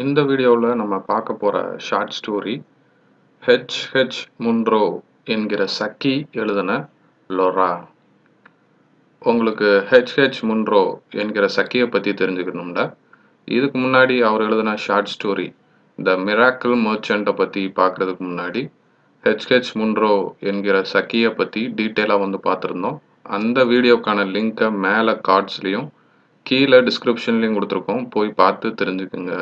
இந்த வீடியோவில் நம்ம பார்க்க போகிற short story H H Munro என்கிற சக்கி எழுதின லொரா உங்களுக்கு ஹெச் ஹெச் முன்ரோ என்கிற சக்கியை பற்றி தெரிஞ்சுக்கணும்ல இதுக்கு முன்னாடி அவர் எழுதின ஷார்ட் ஸ்டோரி த மிராக்கிள் மர்ச்சண்ட்டை பற்றி பார்க்குறதுக்கு முன்னாடி ஹெச் ஹெச் முன்ரோ என்கிற சக்கியை பற்றி டீட்டெயிலாக வந்து பார்த்துருந்தோம் அந்த வீடியோக்கான லிங்க்கை மேலே கார்ட்ஸ்லேயும் கீழே டிஸ்கிரிப்ஷன்லேயும் கொடுத்துருக்கோம் போய் பார்த்து தெரிஞ்சுக்குங்க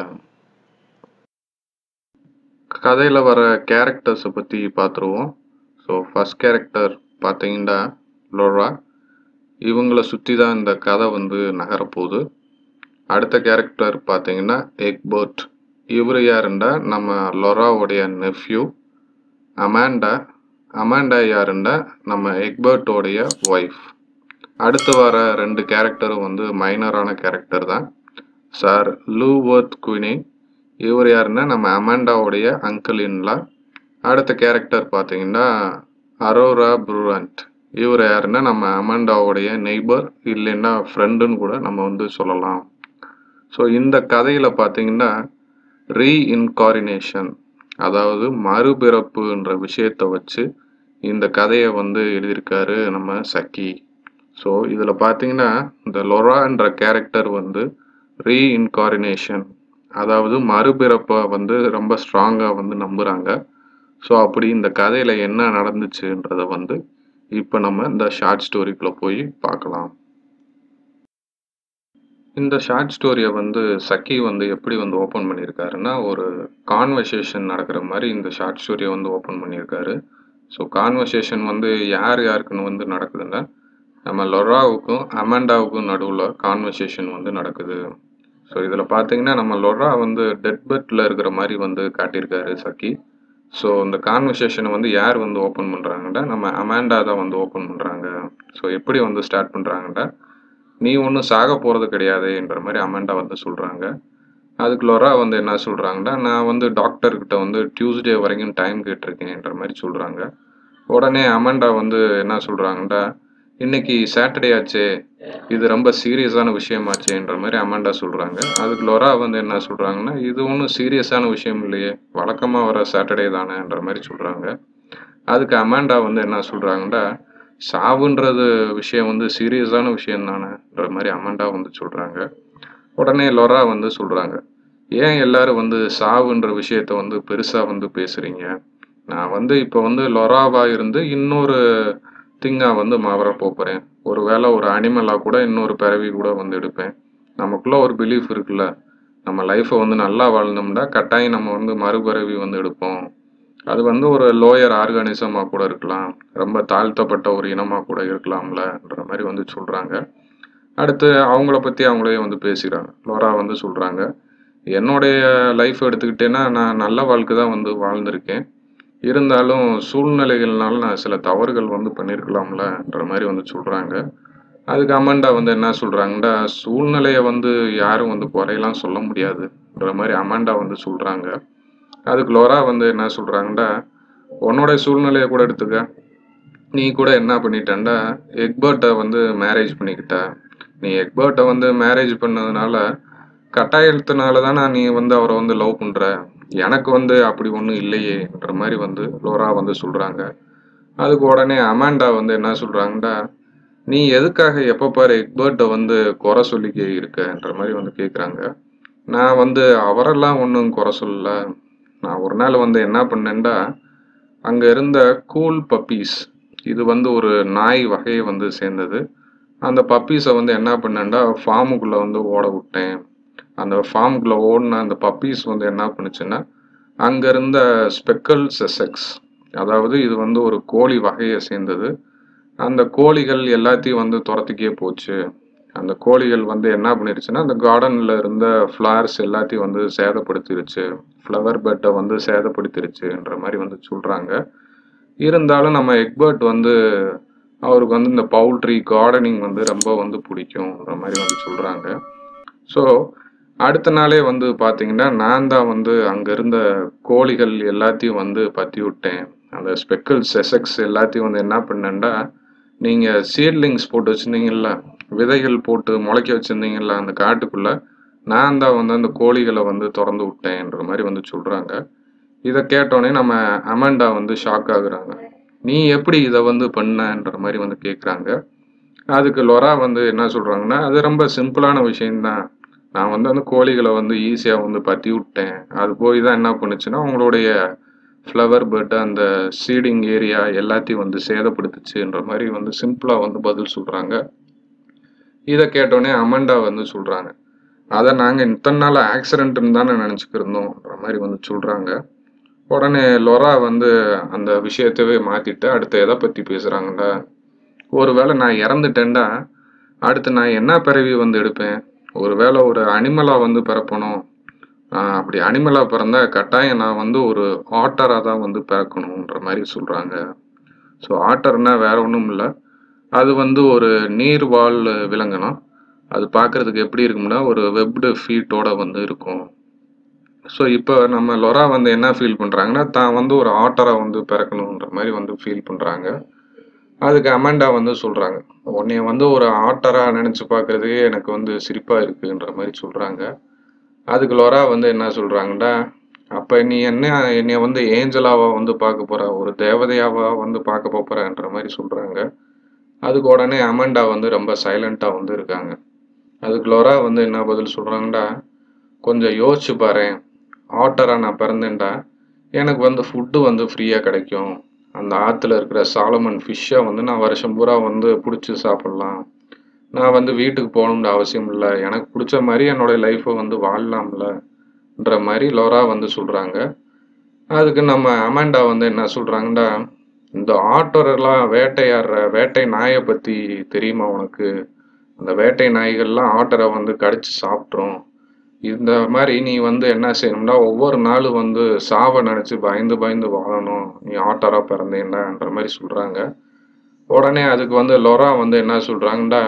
கதையில் வர கேரக்டர்ஸை பற்றி பார்த்துருவோம் ஸோ ஃபஸ்ட் கேரக்டர் பார்த்தீங்கன்னா லோரா இவங்கள சுற்றி தான் இந்த கதை வந்து நகரப்போகுது அடுத்த கேரக்டர் பார்த்தீங்கன்னா எக்பர்ட் இவர் யாருண்டா நம்ம லொராவுடைய நெஃப்யூ அமாண்டா அமாண்டா யாருண்டா நம்ம எக்பர்ட்டோடைய ஒய்ஃப் அடுத்து வர ரெண்டு கேரக்டரும் வந்து மைனரான கேரக்டர் தான் சார் லூவர்த் குவினி இவர் யாருன்னா நம்ம அமாண்டாவுடைய அங்கிள் இன்லா அடுத்த கேரக்டர் பார்த்தீங்கன்னா அரோரா ப்ரூரண்ட் இவர் யாருன்னா நம்ம அமாண்டாவுடைய நெய்பர் இல்லைன்னா ஃப்ரெண்டுன்னு கூட நம்ம வந்து சொல்லலாம் ஸோ இந்த கதையில் பார்த்தீங்கன்னா ரீஇன்காரினேஷன் அதாவது மறுபிறப்புன்ற விஷயத்தை வச்சு இந்த கதையை வந்து எழுதியிருக்காரு நம்ம சக்கி ஸோ இதில் பார்த்தீங்கன்னா இந்த லொரான்ற கேரக்டர் வந்து ரீஇன்காரினேஷன் அதாவது மறுபிறப்பை வந்து ரொம்ப ஸ்ட்ராங்காக வந்து நம்புகிறாங்க ஸோ அப்படி இந்த கதையில் என்ன நடந்துச்சுன்றத வந்து இப்போ நம்ம இந்த ஷார்ட் ஸ்டோரிக்குள்ளே போய் பார்க்கலாம் இந்த ஷார்ட் ஸ்டோரியை வந்து சக்கி வந்து எப்படி வந்து ஓப்பன் பண்ணியிருக்காருன்னா ஒரு கான்வர்சேஷன் நடக்கிற மாதிரி இந்த ஷார்ட் ஸ்டோரியை வந்து ஓப்பன் பண்ணியிருக்காரு ஸோ கான்வர்சேஷன் வந்து யார் யாருக்குன்னு வந்து நடக்குதுன்னா நம்ம லொராவுக்கும் அமாண்டாவுக்கும் நடுவில் கான்வர்சேஷன் வந்து நடக்குது ஸோ இதில் பார்த்தீங்கன்னா நம்ம லொரா வந்து டெட் பெட்டில் இருக்கிற மாதிரி வந்து காட்டியிருக்காரு சக்கி ஸோ இந்த கான்வர்சேஷனை வந்து யார் வந்து ஓப்பன் பண்ணுறாங்கன்னா நம்ம அமாண்டா தான் வந்து ஓப்பன் பண்ணுறாங்க ஸோ எப்படி வந்து ஸ்டார்ட் பண்ணுறாங்கன்னா நீ ஒன்றும் சாக போகிறது கிடையாதுன்ற மாதிரி அமாண்டா வந்து சொல்கிறாங்க அதுக்கு லொரா வந்து என்ன சொல்கிறாங்கன்னா நான் வந்து டாக்டர்கிட்ட வந்து டியூஸ்டே வரைக்கும் டைம் கேட்டிருக்கேன்ற மாதிரி சொல்கிறாங்க உடனே அமாண்டா வந்து என்ன சொல்கிறாங்கன்னா இன்னைக்கு சாட்டர்டே ஆச்சே இது ரொம்ப சீரியஸான விஷயமாச்சேன்ற மாதிரி அமாண்டா சொல்கிறாங்க அதுக்கு லொரா வந்து என்ன சொல்கிறாங்கன்னா இது ஒன்றும் சீரியஸான விஷயம் இல்லையே வழக்கமாக வர சாட்டர்டே தானேன்ற மாதிரி சொல்கிறாங்க அதுக்கு அமாண்டா வந்து என்ன சொல்கிறாங்கன்னா சாவுன்றது விஷயம் வந்து சீரியஸான விஷயம் தானேன்ற மாதிரி அமாண்டா வந்து சொல்கிறாங்க உடனே லொரா வந்து சொல்கிறாங்க ஏன் எல்லாரும் வந்து சாவுன்ற விஷயத்த வந்து பெருசாக வந்து பேசுகிறீங்க நான் வந்து இப்போ வந்து லொராவாக இருந்து இன்னொரு திங்காக வந்து மாவர போகிறேன் ஒரு வேளை ஒரு அனிமலாக கூட இன்னொரு பிறவி கூட வந்து எடுப்பேன் நமக்குள்ள ஒரு பிலீஃப் இருக்குல்ல நம்ம லைஃப்பை வந்து நல்லா வாழ்ந்தோம்னா கட்டாயம் நம்ம வந்து மறுபிறவி வந்து எடுப்போம் அது வந்து ஒரு லோயர் ஆர்கானிசமாக கூட இருக்கலாம் ரொம்ப தாழ்த்தப்பட்ட ஒரு இனமாக கூட இருக்கலாம்லன்ற மாதிரி வந்து சொல்கிறாங்க அடுத்து அவங்கள பற்றி அவங்களே வந்து பேசுகிறாங்க லோரா வந்து சொல்கிறாங்க என்னுடைய லைஃப் எடுத்துக்கிட்டேன்னா நான் நல்ல வாழ்க்கை தான் வந்து வாழ்ந்திருக்கேன் இருந்தாலும் சூழ்நிலைகள்னால நான் சில தவறுகள் வந்து பண்ணியிருக்கலாம்லன்ற மாதிரி வந்து சொல்கிறாங்க அதுக்கு அமண்டா வந்து என்ன சொல்கிறாங்கன்னா சூழ்நிலையை வந்து யாரும் வந்து குறையெல்லாம் சொல்ல முடியாதுன்ற மாதிரி அமண்டா வந்து சொல்கிறாங்க அதுக்கு லோரா வந்து என்ன சொல்கிறாங்கன்னா உன்னோட சூழ்நிலையை கூட எடுத்துக்க நீ கூட என்ன பண்ணிட்டேன்டா எக்பர்ட்டை வந்து மேரேஜ் பண்ணிக்கிட்ட நீ எக்பர்ட்டை வந்து மேரேஜ் பண்ணதுனால கட்டாயத்தினால தானே நீ வந்து அவரை வந்து லவ் பண்ணுற எனக்கு வந்து அப்படி ஒன்றும் இல்லையேன்ற மாதிரி வந்து லோரா வந்து சொல்கிறாங்க அதுக்கு உடனே அமாண்டா வந்து என்ன சொல்கிறாங்கன்னா நீ எதுக்காக எப்போ பாரு எக்பர்ட்டை வந்து குறை சொல்லிக்க இருக்கன்ற மாதிரி வந்து கேட்குறாங்க நான் வந்து அவரெல்லாம் ஒன்றும் குறை சொல்லல நான் ஒரு நாள் வந்து என்ன பண்ணேன்டா அங்கே இருந்த கூல் பப்பீஸ் இது வந்து ஒரு நாய் வகையை வந்து சேர்ந்தது அந்த பப்பீஸை வந்து என்ன பண்ணேன்டா ஃபார்முக்குள்ளே வந்து ஓட விட்டேன் அந்த ஃபார்முக்குள்ளே ஓடின அந்த பப்பீஸ் வந்து என்ன பண்ணுச்சுன்னா அங்கே இருந்த ஸ்பெக்கல் செசெக்ஸ் அதாவது இது வந்து ஒரு கோழி வகையை சேர்ந்தது அந்த கோழிகள் எல்லாத்தையும் வந்து துரத்துக்கே போச்சு அந்த கோழிகள் வந்து என்ன பண்ணிருச்சுன்னா அந்த கார்டனில் இருந்த ஃப்ளவர்ஸ் எல்லாத்தையும் வந்து சேதப்படுத்திருச்சு ஃப்ளவர் பெட்டை வந்து சேதப்படுத்திருச்சுன்ற மாதிரி வந்து சொல்கிறாங்க இருந்தாலும் நம்ம எக்பர்ட் வந்து அவருக்கு வந்து இந்த பவுல்ட்ரி கார்டனிங் வந்து ரொம்ப வந்து பிடிக்கும்ன்ற மாதிரி வந்து சொல்கிறாங்க ஸோ அடுத்த நாளே வந்து பார்த்தீங்கன்னா நான் தான் வந்து அங்கே இருந்த கோழிகள் எல்லாத்தையும் வந்து பற்றி விட்டேன் அந்த ஸ்பெக்கல் செசக்ஸ் எல்லாத்தையும் வந்து என்ன பண்ணேன்டா நீங்கள் சீட்லிங்ஸ் போட்டு வச்சுருந்தீங்கல்ல விதைகள் போட்டு முளைக்க வச்சுருந்தீங்கல்ல அந்த காட்டுக்குள்ளே நான் தான் வந்து அந்த கோழிகளை வந்து திறந்து விட்டேன்ற மாதிரி வந்து சொல்கிறாங்க இதை கேட்டோடனே நம்ம அமண்டா வந்து ஷாக் ஆகுறாங்க நீ எப்படி இதை வந்து பண்ணன்ற மாதிரி வந்து கேட்குறாங்க அதுக்கு லொரா வந்து என்ன சொல்கிறாங்கன்னா அது ரொம்ப சிம்பிளான விஷயம்தான் நான் வந்து அந்த கோழிகளை வந்து ஈஸியாக வந்து பற்றி விட்டேன் அது போய் தான் என்ன பண்ணுச்சுன்னா உங்களுடைய ஃப்ளவர் பெட் அந்த சீடிங் ஏரியா எல்லாத்தையும் வந்து சேதப்படுத்துச்சுன்ற மாதிரி வந்து சிம்பிளாக வந்து பதில் சொல்கிறாங்க இதை கேட்டோடனே அமண்டா வந்து சொல்கிறாங்க அதை நாங்கள் இத்தனை நாள் ஆக்சிடென்ட்னு தானே நினச்சிக்கிருந்தோம்ன்ற மாதிரி வந்து சொல்கிறாங்க உடனே லொரா வந்து அந்த விஷயத்தவே மாற்றிட்டு அடுத்து எதை பற்றி பேசுகிறாங்கடா ஒருவேளை நான் இறந்துட்டேன்டா அடுத்து நான் என்ன பிறவி வந்து எடுப்பேன் ஒருவேளை ஒரு அனிமலாக வந்து பிறப்பணும் ஆஹ் அப்படி அனிமலாக பிறந்தா கட்டாயம் நான் வந்து ஒரு ஆட்டராக தான் வந்து பிறக்கணுன்ற மாதிரி சொல்கிறாங்க ஸோ ஆட்டர்னா வேற ஒன்றும் இல்லை அது வந்து ஒரு நீர்வாழ் விலங்கினம் அது பார்க்கறதுக்கு எப்படி இருக்கும்னா ஒரு வெப்டு ஃபீட்டோட வந்து இருக்கும் ஸோ இப்போ நம்ம லொரா வந்து என்ன ஃபீல் பண்ணுறாங்கன்னா தான் வந்து ஒரு ஆட்டராக வந்து பிறக்கணுன்ற மாதிரி வந்து ஃபீல் பண்ணுறாங்க அதுக்கு அமெண்டா வந்து சொல்கிறாங்க உன்னைய வந்து ஒரு ஆட்டராக நினச்சி பார்க்குறதுக்கே எனக்கு வந்து சிரிப்பாக இருக்குன்ற மாதிரி சொல்கிறாங்க அதுக்கு லொரா வந்து என்ன சொல்கிறாங்கன்னா அப்போ நீ என்ன என்னைய வந்து ஏஞ்சலாவா வந்து பார்க்க போற ஒரு தேவதையாவா வந்து பார்க்க போறன்ற மாதிரி சொல்கிறாங்க அதுக்கு உடனே அமெண்டா வந்து ரொம்ப சைலண்ட்டாக வந்து இருக்காங்க அதுக்கு லொரா வந்து என்ன பதில் சொல்கிறாங்கடா கொஞ்சம் யோசிச்சு பாரேன் ஆட்டராக நான் பிறந்தேன்டா எனக்கு வந்து ஃபுட்டு வந்து ஃப்ரீயாக கிடைக்கும் அந்த ஆற்றுல இருக்கிற சாலமன் ஃபிஷ்ஷை வந்து நான் வருஷம் பூரா வந்து பிடிச்சி சாப்பிட்லாம் நான் வந்து வீட்டுக்கு போகணுன்ற அவசியம் இல்லை எனக்கு பிடிச்ச மாதிரி என்னோட லைஃப்பை வந்து வாழலாம்லன்ற மாதிரி லோரா வந்து சொல்கிறாங்க அதுக்கு நம்ம அமாண்டா வந்து என்ன சொல்கிறாங்கடா இந்த ஆட்டோரெல்லாம் வேட்டையாடுற வேட்டை நாயை பற்றி தெரியுமா உனக்கு அந்த வேட்டை நாய்கள்லாம் ஆட்டரை வந்து கடிச்சு சாப்பிட்ரும் இந்த மாதிரி நீ வந்து என்ன செய்யணும்னா ஒவ்வொரு நாளும் வந்து சாவை நினச்சி பயந்து பயந்து வாழணும் நீ ஆட்டராக பிறந்தேன்டான்ற மாதிரி சொல்கிறாங்க உடனே அதுக்கு வந்து லொரா வந்து என்ன சொல்கிறாங்கடா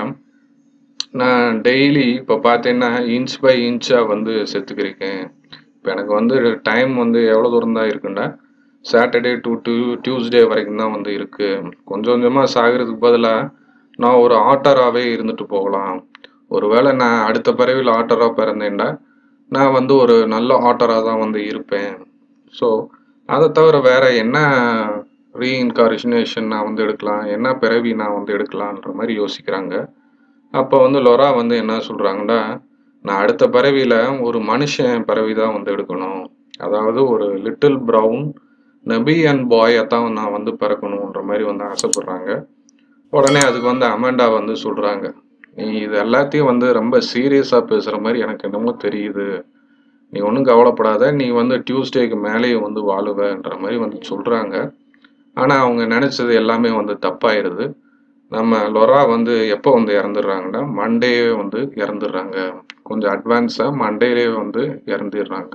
நான் டெய்லி இப்போ பார்த்தீங்கன்னா இன்ச் பை இன்ச்சாக வந்து செத்துக்கிருக்கேன் இப்போ எனக்கு வந்து டைம் வந்து எவ்வளோ தூரம் தான் இருக்குன்னா சாட்டர்டே டு டியூ டியூஸ்டே வரைக்கும் தான் வந்து இருக்குது கொஞ்சம் கொஞ்சமாக சாகிறதுக்கு பதிலாக நான் ஒரு ஆட்டராகவே இருந்துட்டு போகலாம் ஒருவேளை நான் அடுத்த பிறவியில் ஆட்டராக பிறந்தேன்டா நான் வந்து ஒரு நல்ல ஆட்டராக தான் வந்து இருப்பேன் ஸோ அதை தவிர வேற என்ன ரீஇன்காரிஷனேஷன் நான் வந்து எடுக்கலாம் என்ன பிறவி நான் வந்து எடுக்கலான்ற மாதிரி யோசிக்கிறாங்க அப்போ வந்து லொரா வந்து என்ன சொல்கிறாங்கன்னா நான் அடுத்த பிறவியில் ஒரு மனுஷன் பிறவி தான் வந்து எடுக்கணும் அதாவது ஒரு லிட்டில் ப்ரௌன் நபி அண்ட் பாயை தான் நான் வந்து பிறக்கணுன்ற மாதிரி வந்து ஆசைப்படுறாங்க உடனே அதுக்கு வந்து அமெண்டா வந்து சொல்கிறாங்க நீ இது எல்லாத்தையும் வந்து ரொம்ப சீரியஸாக பேசுகிற மாதிரி எனக்கு என்னமோ தெரியுது நீ ஒன்றும் கவலைப்படாத நீ வந்து டியூஸ்டேக்கு மேலேயே வந்து வாழுவன்ற மாதிரி வந்து சொல்கிறாங்க ஆனால் அவங்க நினச்சது எல்லாமே வந்து தப்பாயிருது நம்ம லொரா வந்து எப்போ வந்து இறந்துடுறாங்கன்னா மண்டே வந்து இறந்துடுறாங்க கொஞ்சம் அட்வான்ஸாக மண்டேலே வந்து இறந்துடுறாங்க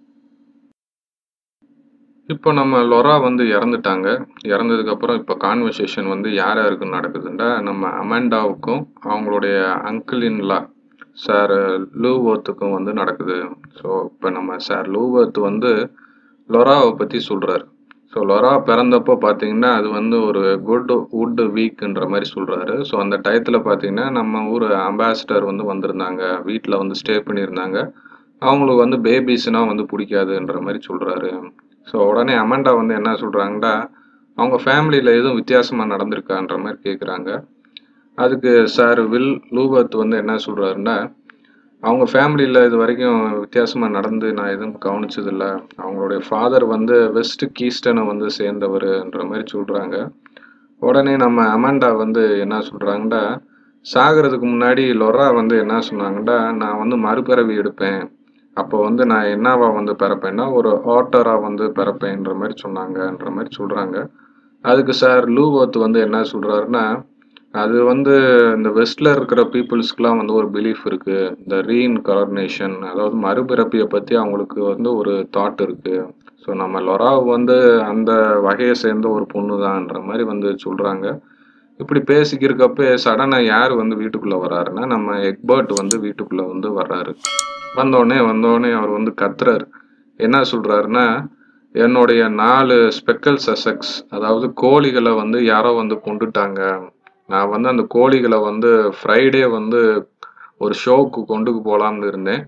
இப்போ நம்ம லொரா வந்து இறந்துட்டாங்க இறந்ததுக்கப்புறம் இப்போ கான்வர்சேஷன் வந்து யார் யாருக்கு நடக்குதுன்னா நம்ம அமெண்டாவுக்கும் அவங்களுடைய அங்கிளின்லா சார் லூவர்த்துக்கும் வந்து நடக்குது ஸோ இப்போ நம்ம சார் லூவர்த் வந்து லொராவை பற்றி சொல்கிறாரு ஸோ லொரா பிறந்தப்போ பார்த்தீங்கன்னா அது வந்து ஒரு குட் வுட் வீக்குன்ற மாதிரி சொல்கிறாரு ஸோ அந்த டயத்தில் பார்த்தீங்கன்னா நம்ம ஊர் அம்பாசிடர் வந்து வந்திருந்தாங்க வீட்டில் வந்து ஸ்டே பண்ணியிருந்தாங்க அவங்களுக்கு வந்து பேபிஸ்னால் வந்து பிடிக்காதுன்ற மாதிரி சொல்கிறாரு ஸோ உடனே அமண்டா வந்து என்ன சொல்கிறாங்கன்னா அவங்க ஃபேமிலியில் எதுவும் வித்தியாசமாக நடந்திருக்கான்ற மாதிரி கேட்குறாங்க அதுக்கு சார் வில் லூபர்த் வந்து என்ன சொல்கிறாருன்னா அவங்க ஃபேமிலியில் இது வரைக்கும் வித்தியாசமாக நடந்து நான் எதுவும் கவனிச்சதில்ல அவங்களுடைய ஃபாதர் வந்து வெஸ்ட் கீஸ்டனை வந்து சேர்ந்தவருன்ற மாதிரி சொல்கிறாங்க உடனே நம்ம அமாண்டா வந்து என்ன சொல்கிறாங்கன்னா சாகிறதுக்கு முன்னாடி லொரா வந்து என்ன சொன்னாங்கன்னா நான் வந்து மறுபிறவி எடுப்பேன் அப்போ வந்து நான் என்னவா வந்து பிறப்பேன்னா ஒரு ஆட்டரா வந்து பிறப்பேன்ற மாதிரி சொன்னாங்கன்ற மாதிரி சொல்கிறாங்க அதுக்கு சார் லூவர்த் வந்து என்ன சொல்கிறாருன்னா அது வந்து இந்த வெஸ்ட்ல இருக்கிற பீப்புள்ஸ்க்குலாம் வந்து ஒரு பிலீஃப் இருக்கு இந்த ரீஇன்கார்னேஷன் அதாவது மறுபிறப்பியை பற்றி அவங்களுக்கு வந்து ஒரு தாட் இருக்கு ஸோ நம்ம லொரா வந்து அந்த வகையை சேர்ந்த ஒரு பொண்ணு தான்ன்ற மாதிரி வந்து சொல்கிறாங்க இப்படி பேசிக்கிறக்கப்ப சடனாக யார் வந்து வீட்டுக்குள்ளே வராருன்னா நம்ம எக்பர்ட் வந்து வீட்டுக்குள்ளே வந்து வர்றாரு வந்தோடனே வந்தோடனே அவர் வந்து கத்துறாரு என்ன சொல்கிறாருன்னா என்னுடைய நாலு ஸ்பெக்கல் சசக்ஸ் அதாவது கோழிகளை வந்து யாரோ வந்து கொண்டுட்டாங்க நான் வந்து அந்த கோழிகளை வந்து ஃப்ரைடே வந்து ஒரு ஷோக்கு கொண்டு போகலாம்னு இருந்தேன்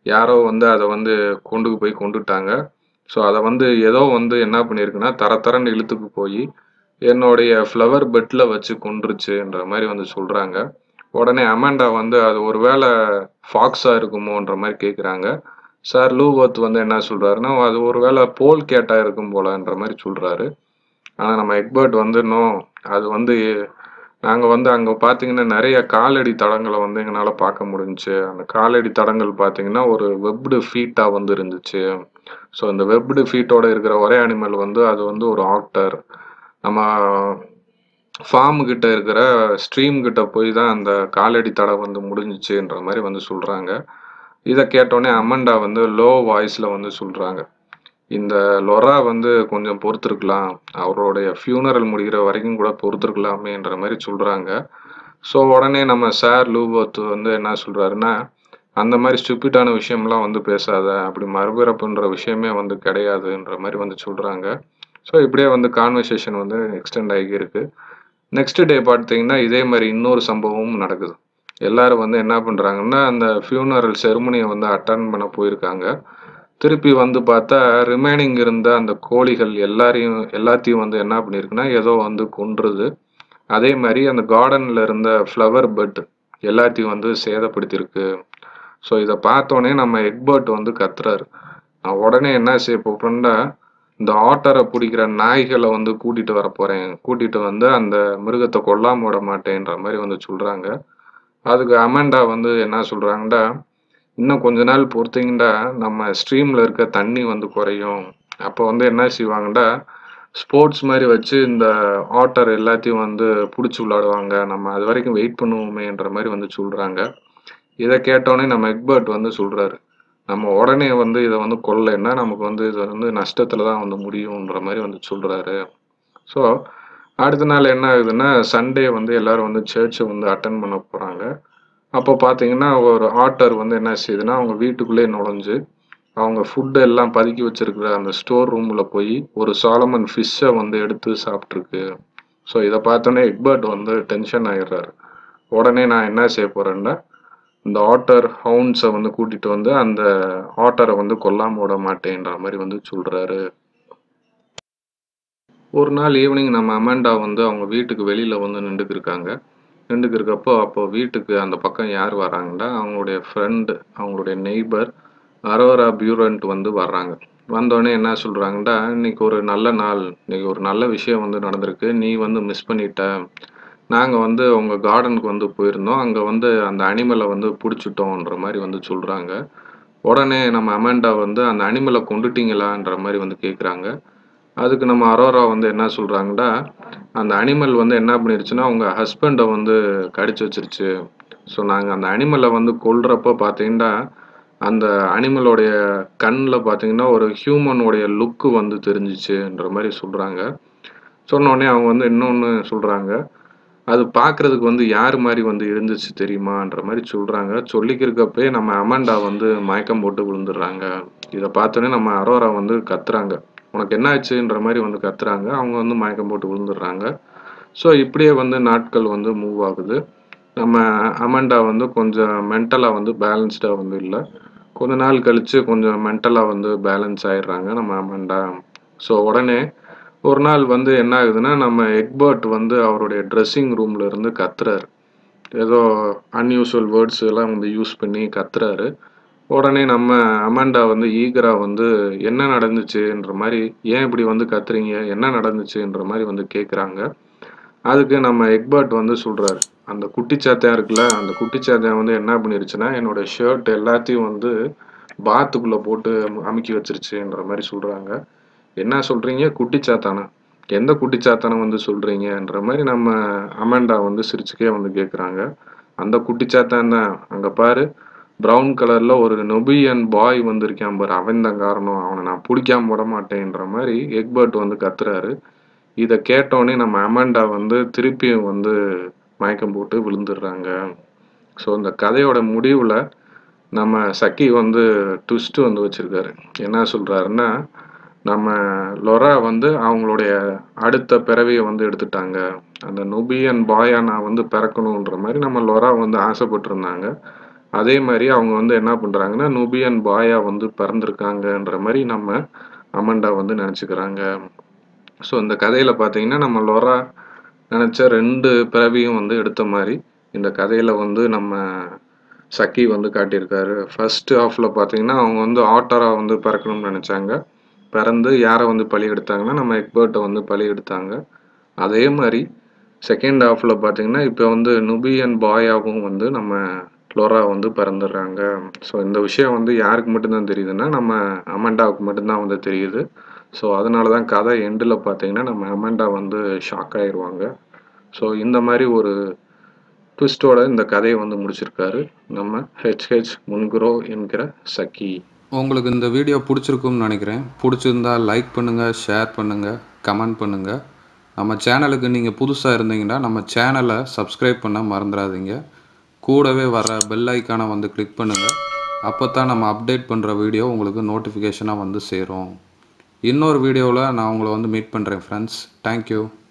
யாரோ வந்து அதை வந்து கொண்டு போய் கொண்டுட்டாங்க ஸோ அதை வந்து ஏதோ வந்து என்ன பண்ணியிருக்குன்னா தர தரன்னு இழுத்துக்கு போய் என்னுடைய ஃப்ளவர் பெட்டில் வச்சு கொன்றுச்சுன்ற மாதிரி வந்து சொல்கிறாங்க உடனே அமாண்டா வந்து அது ஒருவேளை ஃபாக்ஸாக இருக்குமோன்ற மாதிரி கேட்குறாங்க சார் லூவர்த் வந்து என்ன சொல்கிறாருன்னா அது ஒருவேளை போல் கேட்டாக இருக்கும் போலன்ற மாதிரி சொல்கிறாரு ஆனால் நம்ம எக்பர்ட் வந்து இன்னும் அது வந்து நாங்கள் வந்து அங்கே பார்த்தீங்கன்னா நிறைய காலடி தடங்களை வந்து எங்களால் பார்க்க முடிஞ்சுச்சு அந்த காலடி தடங்கள் பார்த்தீங்கன்னா ஒரு வெப்டு ஃபீட்டாக வந்து இருந்துச்சு ஸோ இந்த வெப்டு ஃபீட்டோட இருக்கிற ஒரே அனிமல் வந்து அது வந்து ஒரு ஆக்டர் நம்ம ஃபார்ம் கிட்ட இருக்கிற ஸ்ட்ரீம் கிட்ட போய் தான் அந்த காலடி தடம் வந்து முடிஞ்சிச்சுன்ற மாதிரி வந்து சொல்கிறாங்க இதை கேட்டோடனே அமண்டா வந்து லோ வாய்ஸில் வந்து சொல்கிறாங்க இந்த லொரா வந்து கொஞ்சம் பொறுத்திருக்கலாம் அவருடைய ஃபியூனரல் முடிகிற வரைக்கும் கூட பொறுத்திருக்கலாமேன்ற மாதிரி சொல்கிறாங்க ஸோ உடனே நம்ம சார் லூவர்த் வந்து என்ன சொல்கிறாருன்னா அந்த மாதிரி ஸ்டூப்பிட்டான விஷயம்லாம் வந்து பேசாத அப்படி மறுபிறப்புன்ற விஷயமே வந்து கிடையாதுன்ற மாதிரி வந்து சொல்கிறாங்க ஸோ இப்படியே வந்து கான்வர்சேஷன் வந்து எக்ஸ்டெண்ட் ஆகி இருக்கு நெக்ஸ்ட் டே பார்த்தீங்கன்னா இதே மாதிரி இன்னொரு சம்பவமும் நடக்குது எல்லாரும் வந்து என்ன பண்ணுறாங்கன்னா அந்த ஃபியூனரல் செருமனியை வந்து அட்டன் பண்ண போயிருக்காங்க திருப்பி வந்து பார்த்தா ரிமைனிங் இருந்த அந்த கோழிகள் எல்லாரையும் எல்லாத்தையும் வந்து என்ன பண்ணியிருக்குன்னா ஏதோ வந்து கொன்றுது அதே மாதிரி அந்த கார்டனில் இருந்த ஃப்ளவர் பெட் எல்லாத்தையும் வந்து சேதப்படுத்தியிருக்கு ஸோ இதை பார்த்தோன்னே நம்ம எக்பர்ட் வந்து கத்துறாரு நான் உடனே என்ன செய்ய போகிறேன்னா இந்த ஆட்டரை பிடிக்கிற நாய்களை வந்து கூட்டிட்டு வர போறேன் கூட்டிட்டு வந்து அந்த மிருகத்தை கொல்லாம விட மாட்டேன்ற மாதிரி வந்து சொல்றாங்க அதுக்கு அமெண்டா வந்து என்ன சொல்றாங்கன்னா இன்னும் கொஞ்ச நாள் பொறுத்தீங்கன்னா நம்ம ஸ்ட்ரீம்ல இருக்க தண்ணி வந்து குறையும் அப்போ வந்து என்ன செய்வாங்கன்னா ஸ்போர்ட்ஸ் மாதிரி வச்சு இந்த ஆட்டர் எல்லாத்தையும் வந்து பிடிச்சி விளையாடுவாங்க நம்ம அது வரைக்கும் வெயிட் பண்ணுவோமேன்ற மாதிரி வந்து சொல்றாங்க இதை கேட்டோடனே நம்ம எக்பர்ட் வந்து சொல்றாரு நம்ம உடனே வந்து இதை வந்து கொல்லைன்னா நமக்கு வந்து இது வந்து நஷ்டத்துல தான் வந்து முடியுன்ற மாதிரி வந்து சொல்றாரு ஸோ அடுத்த நாள் என்ன ஆகுதுன்னா சண்டே வந்து எல்லாரும் வந்து சர்ச்சை வந்து அட்டன் பண்ண போறாங்க அப்போ பார்த்தீங்கன்னா ஒரு ஆட்டர் வந்து என்ன செய்யுதுன்னா அவங்க வீட்டுக்குள்ளே நுழைஞ்சு அவங்க ஃபுட்டு எல்லாம் பதுக்கி வச்சிருக்கிற அந்த ஸ்டோர் ரூமில் போய் ஒரு சாலமன் ஃபிஷ்ஷை வந்து எடுத்து சாப்பிட்ருக்கு ஸோ இதை பார்த்தோன்னே எக்பர்ட் வந்து டென்ஷன் ஆயிடுறாரு உடனே நான் என்ன செய்ய போறேன்னா இந்த ஆட்டர் ஹவுன்ஸை வந்து கூட்டிட்டு வந்து அந்த ஆட்டரை வந்து கொல்லாம விட மாட்டேன்ற மாதிரி வந்து சொல்றாரு ஒரு நாள் ஈவினிங் நம்ம அமெண்டா வந்து அவங்க வீட்டுக்கு வெளியில வந்து நின்றுக்கு இருக்காங்க நின்றுக்கு இருக்கப்போ அப்போ வீட்டுக்கு அந்த பக்கம் யார் வராங்கன்னா அவங்களுடைய ஃப்ரெண்டு அவங்களுடைய நெய்பர் அரோரா பியூரண்ட் வந்து வர்றாங்க வந்தோடனே என்ன சொல்றாங்கன்னா இன்னைக்கு ஒரு நல்ல நாள் இன்னைக்கு ஒரு நல்ல விஷயம் வந்து நடந்திருக்கு நீ வந்து மிஸ் பண்ணிட்ட நாங்கள் வந்து உங்கள் கார்டனுக்கு வந்து போயிருந்தோம் அங்கே வந்து அந்த அனிமலை வந்து பிடிச்சிட்டோன்ற மாதிரி வந்து சொல்கிறாங்க உடனே நம்ம அமெண்டா வந்து அந்த அனிமலை கொண்டுட்டீங்களான்ற மாதிரி வந்து கேட்குறாங்க அதுக்கு நம்ம அரோரா வந்து என்ன சொல்கிறாங்கன்னா அந்த அனிமல் வந்து என்ன பண்ணிருச்சுன்னா உங்கள் ஹஸ்பண்டை வந்து கடிச்சு வச்சிருச்சு ஸோ நாங்கள் அந்த அனிமலை வந்து கொல்றப்ப பார்த்தீங்கன்னா அந்த அனிமலோடைய கண்ணில் பார்த்தீங்கன்னா ஒரு ஹியூமனுடைய லுக்கு வந்து தெரிஞ்சிச்சுன்ற மாதிரி சொல்கிறாங்க சொன்னோடனே அவங்க வந்து இன்னொன்று சொல்கிறாங்க அது பார்க்கறதுக்கு வந்து யார் மாதிரி வந்து இருந்துச்சு தெரியுமான்ற மாதிரி சொல்றாங்க சொல்லிக்கிறக்கப்பே நம்ம அமண்டா வந்து மயக்கம் போட்டு விழுந்துடுறாங்க இதை பார்த்தோன்னே நம்ம அரோரா வந்து கத்துறாங்க உனக்கு என்ன ஆச்சுன்ற மாதிரி வந்து கத்துறாங்க அவங்க வந்து மயக்கம் போட்டு விழுந்துடுறாங்க ஸோ இப்படியே வந்து நாட்கள் வந்து மூவ் ஆகுது நம்ம அமண்டா வந்து கொஞ்சம் மென்டலாக வந்து பேலன்ஸ்டாக வந்து இல்லை கொஞ்ச நாள் கழிச்சு கொஞ்சம் மென்டலாக வந்து பேலன்ஸ் ஆயிடுறாங்க நம்ம அமண்டா ஸோ உடனே ஒரு நாள் வந்து என்ன ஆகுதுன்னா நம்ம எக்பர்ட் வந்து அவருடைய ட்ரெஸ்ஸிங் ரூம்ல இருந்து கத்துறாரு ஏதோ அன்யூஸ்வல் வேர்ட்ஸ் எல்லாம் வந்து யூஸ் பண்ணி கத்துறாரு உடனே நம்ம அமண்டா வந்து ஈகரா வந்து என்ன நடந்துச்சுன்ற மாதிரி ஏன் இப்படி வந்து கத்துறீங்க என்ன நடந்துச்சுன்ற மாதிரி வந்து கேட்குறாங்க அதுக்கு நம்ம எக்பர்ட் வந்து சொல்றாரு அந்த குட்டிச்சாத்தையா இருக்குல்ல அந்த குட்டிச்சாத்தையா வந்து என்ன பண்ணிருச்சுன்னா என்னோட ஷர்ட் எல்லாத்தையும் வந்து பாத்துக்குள்ள போட்டு அமுக்கி வச்சிருச்சுன்ற மாதிரி சொல்றாங்க என்ன சொல்றீங்க குட்டிச்சாத்தானா எந்த குட்டிச்சாத்தானை வந்து சொல்றீங்கன்ற மாதிரி நம்ம அமெண்டா வந்து சிரிச்சுக்கே வந்து கேக்குறாங்க அந்த குட்டிச்சாத்தான் தான் அங்க பாரு பிரவுன் கலர்ல ஒரு நொபியன் பாய் வந்திருக்கான் பாரு அவன் தான் காரணம் அவனை நான் பிடிக்காம விட மாட்டேன்ற மாதிரி எக்பர்ட் வந்து கத்துறாரு இதை கேட்டோடனே நம்ம அமெண்டா வந்து திருப்பியும் வந்து மயக்கம் போட்டு விழுந்துடுறாங்க ஸோ இந்த கதையோட முடிவில் நம்ம சக்கி வந்து ட்விஸ்ட் வந்து வச்சிருக்காரு என்ன சொல்றாருன்னா நம்ம லொரா வந்து அவங்களுடைய அடுத்த பிறவியை வந்து எடுத்துட்டாங்க அந்த நொபியன் பாயா நான் வந்து பிறக்கணுன்ற மாதிரி நம்ம லொரா வந்து ஆசைப்பட்டிருந்தாங்க அதே மாதிரி அவங்க வந்து என்ன பண்ணுறாங்கன்னா நுபியன் பாயா வந்து பிறந்திருக்காங்கன்ற மாதிரி நம்ம அமண்டா வந்து நினச்சிக்கிறாங்க ஸோ இந்த கதையில் பார்த்தீங்கன்னா நம்ம லொரா நினச்ச ரெண்டு பிறவியும் வந்து எடுத்த மாதிரி இந்த கதையில் வந்து நம்ம சக்கி வந்து காட்டியிருக்காரு ஃபர்ஸ்ட் ஹாஃபில் பார்த்தீங்கன்னா அவங்க வந்து ஆட்டரா வந்து பிறக்கணும்னு நினச்சாங்க பிறந்து யாரை வந்து பழி எடுத்தாங்கன்னா நம்ம எக்பர்ட்டை வந்து பழி எடுத்தாங்க அதே மாதிரி செகண்ட் ஹாஃபில் பார்த்தீங்கன்னா இப்போ வந்து நுபியன் பாயாவும் வந்து நம்ம லோரா வந்து பிறந்துடுறாங்க ஸோ இந்த விஷயம் வந்து யாருக்கு மட்டும்தான் தெரியுதுன்னா நம்ம அமண்டாவுக்கு மட்டும்தான் வந்து தெரியுது ஸோ அதனால தான் கதை எண்டில் பார்த்தீங்கன்னா நம்ம அமண்டா வந்து ஷாக் ஆயிடுவாங்க ஸோ இந்த மாதிரி ஒரு ட்விஸ்டோட இந்த கதையை வந்து முடிச்சிருக்காரு நம்ம ஹெச்ஹெச் முன்குரோ என்கிற சக்கி உங்களுக்கு இந்த வீடியோ பிடிச்சிருக்கும்னு நினைக்கிறேன் பிடிச்சிருந்தா லைக் பண்ணுங்கள் ஷேர் பண்ணுங்கள் கமெண்ட் பண்ணுங்கள் நம்ம சேனலுக்கு நீங்கள் புதுசாக இருந்தீங்கன்னா நம்ம சேனலை சப்ஸ்கிரைப் பண்ண மறந்துடாதீங்க கூடவே வர பெல் ஐக்கானை வந்து கிளிக் பண்ணுங்கள் அப்போ தான் நம்ம அப்டேட் பண்ணுற வீடியோ உங்களுக்கு நோட்டிஃபிகேஷனாக வந்து சேரும் இன்னொரு வீடியோவில் நான் உங்களை வந்து மீட் பண்ணுறேன் ஃப்ரெண்ட்ஸ் தேங்க்யூ